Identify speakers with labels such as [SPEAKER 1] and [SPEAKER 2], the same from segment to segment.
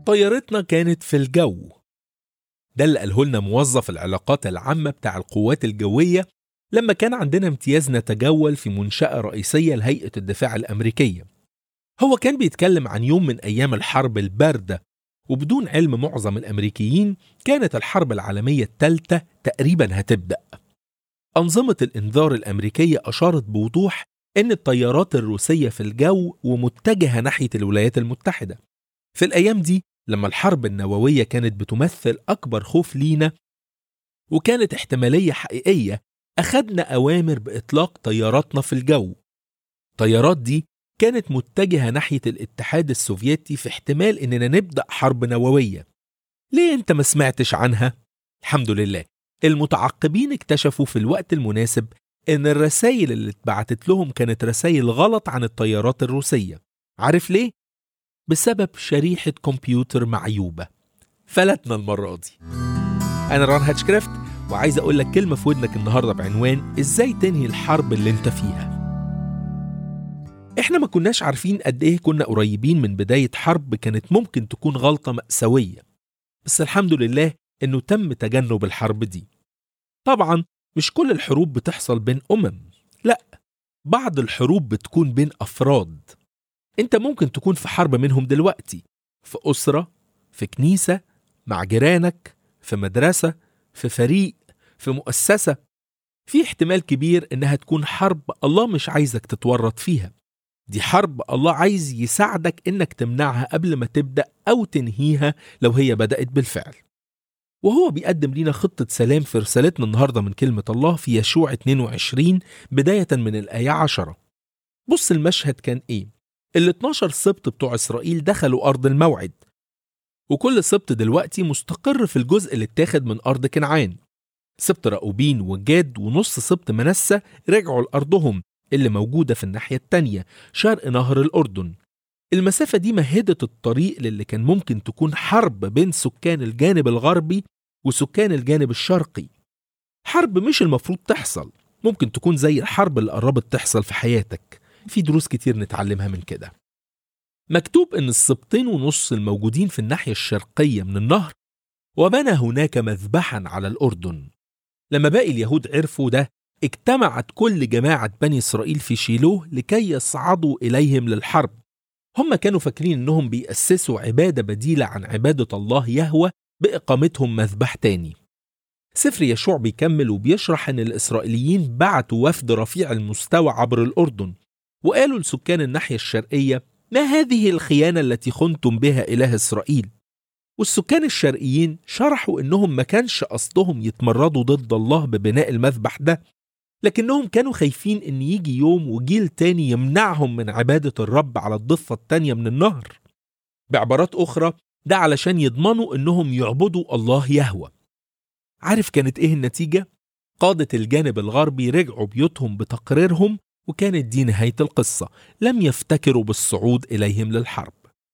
[SPEAKER 1] طيارتنا كانت في الجو ده اللي قاله لنا موظف العلاقات العامة بتاع القوات الجوية لما كان عندنا امتياز نتجول في منشأة رئيسية لهيئة الدفاع الأمريكية هو كان بيتكلم عن يوم من أيام الحرب الباردة وبدون علم معظم الأمريكيين كانت الحرب العالمية الثالثة تقريبا هتبدأ أنظمة الإنذار الأمريكية أشارت بوضوح إن الطيارات الروسية في الجو ومتجهة ناحية الولايات المتحدة في الأيام دي لما الحرب النووية كانت بتمثل أكبر خوف لينا وكانت احتمالية حقيقية أخدنا أوامر بإطلاق طياراتنا في الجو الطيارات دي كانت متجهة ناحية الاتحاد السوفيتي في احتمال إننا نبدأ حرب نووية ليه أنت ما سمعتش عنها؟ الحمد لله المتعقبين اكتشفوا في الوقت المناسب إن الرسائل اللي اتبعتت لهم كانت رسائل غلط عن الطيارات الروسية عارف ليه؟ بسبب شريحة كمبيوتر معيوبة فلتنا المرة دي أنا ران هاتشكرافت وعايز أقول لك كلمة في ودنك النهاردة بعنوان إزاي تنهي الحرب اللي أنت فيها إحنا ما كناش عارفين قد إيه كنا قريبين من بداية حرب كانت ممكن تكون غلطة مأساوية بس الحمد لله إنه تم تجنب الحرب دي طبعا مش كل الحروب بتحصل بين أمم لا بعض الحروب بتكون بين أفراد انت ممكن تكون في حرب منهم دلوقتي في أسرة في كنيسة مع جيرانك في مدرسة في فريق في مؤسسة في احتمال كبير انها تكون حرب الله مش عايزك تتورط فيها دي حرب الله عايز يساعدك انك تمنعها قبل ما تبدأ او تنهيها لو هي بدأت بالفعل وهو بيقدم لنا خطة سلام في رسالتنا النهاردة من كلمة الله في يشوع 22 بداية من الآية 10 بص المشهد كان إيه ال 12 سبط بتوع إسرائيل دخلوا أرض الموعد وكل سبط دلوقتي مستقر في الجزء اللي اتاخد من أرض كنعان سبط رأوبين وجاد ونص سبط منسى رجعوا لأرضهم اللي موجودة في الناحية التانية شرق نهر الأردن المسافة دي مهدت الطريق للي كان ممكن تكون حرب بين سكان الجانب الغربي وسكان الجانب الشرقي حرب مش المفروض تحصل ممكن تكون زي الحرب اللي قربت تحصل في حياتك في دروس كتير نتعلمها من كده مكتوب ان السبطين ونص الموجودين في الناحية الشرقية من النهر وبنى هناك مذبحا على الأردن لما باقي اليهود عرفوا ده اجتمعت كل جماعة بني إسرائيل في شيلوه لكي يصعدوا إليهم للحرب هم كانوا فاكرين انهم بيأسسوا عبادة بديلة عن عبادة الله يهوى بإقامتهم مذبح تاني سفر يشوع بيكمل وبيشرح ان الإسرائيليين بعتوا وفد رفيع المستوى عبر الأردن وقالوا لسكان الناحية الشرقية ما هذه الخيانة التي خنتم بها إله إسرائيل والسكان الشرقيين شرحوا انهم ما كانش قصدهم يتمردوا ضد الله ببناء المذبح ده لكنهم كانوا خايفين ان يجي يوم وجيل تاني يمنعهم من عبادة الرب على الضفة التانية من النهر بعبارات أخرى ده علشان يضمنوا انهم يعبدوا الله يهوى عارف كانت ايه النتيجة؟ قادة الجانب الغربي رجعوا بيوتهم بتقريرهم وكانت دي نهاية القصة لم يفتكروا بالصعود إليهم للحرب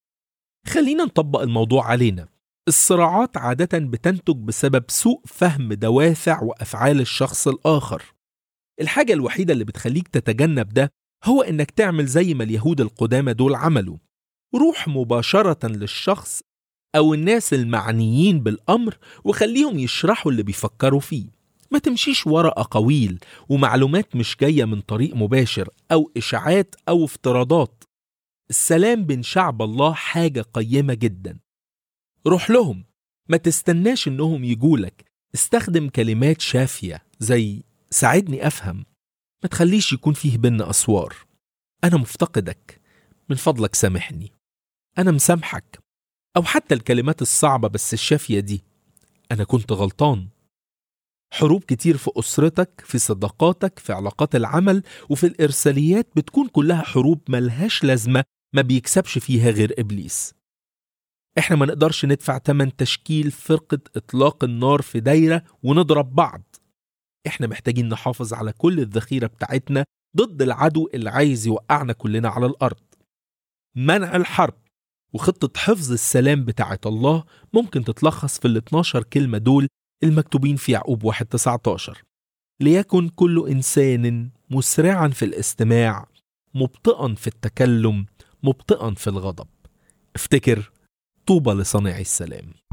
[SPEAKER 1] خلينا نطبق الموضوع علينا الصراعات عادة بتنتج بسبب سوء فهم دوافع وأفعال الشخص الآخر الحاجة الوحيدة اللي بتخليك تتجنب ده هو إنك تعمل زي ما اليهود القدامى دول عملوا روح مباشرة للشخص أو الناس المعنيين بالأمر وخليهم يشرحوا اللي بيفكروا فيه ما تمشيش ورا أقاويل ومعلومات مش جاية من طريق مباشر أو إشاعات أو افتراضات السلام بين شعب الله حاجة قيمة جدا روح لهم ما تستناش إنهم يجولك استخدم كلمات شافية زي ساعدني أفهم ما تخليش يكون فيه بينا أسوار أنا مفتقدك من فضلك سامحني أنا مسامحك أو حتى الكلمات الصعبة بس الشافية دي أنا كنت غلطان حروب كتير في أسرتك في صداقاتك في علاقات العمل وفي الإرساليات بتكون كلها حروب ملهاش لازمة ما بيكسبش فيها غير إبليس إحنا ما نقدرش ندفع تمن تشكيل فرقة إطلاق النار في دايرة ونضرب بعض إحنا محتاجين نحافظ على كل الذخيرة بتاعتنا ضد العدو اللي عايز يوقعنا كلنا على الأرض منع الحرب وخطة حفظ السلام بتاعت الله ممكن تتلخص في ال 12 كلمة دول المكتوبين في يعقوب 1 19 ليكن كل إنسان مسرعا في الاستماع مبطئا في التكلم مبطئا في الغضب افتكر طوبى لصانعي السلام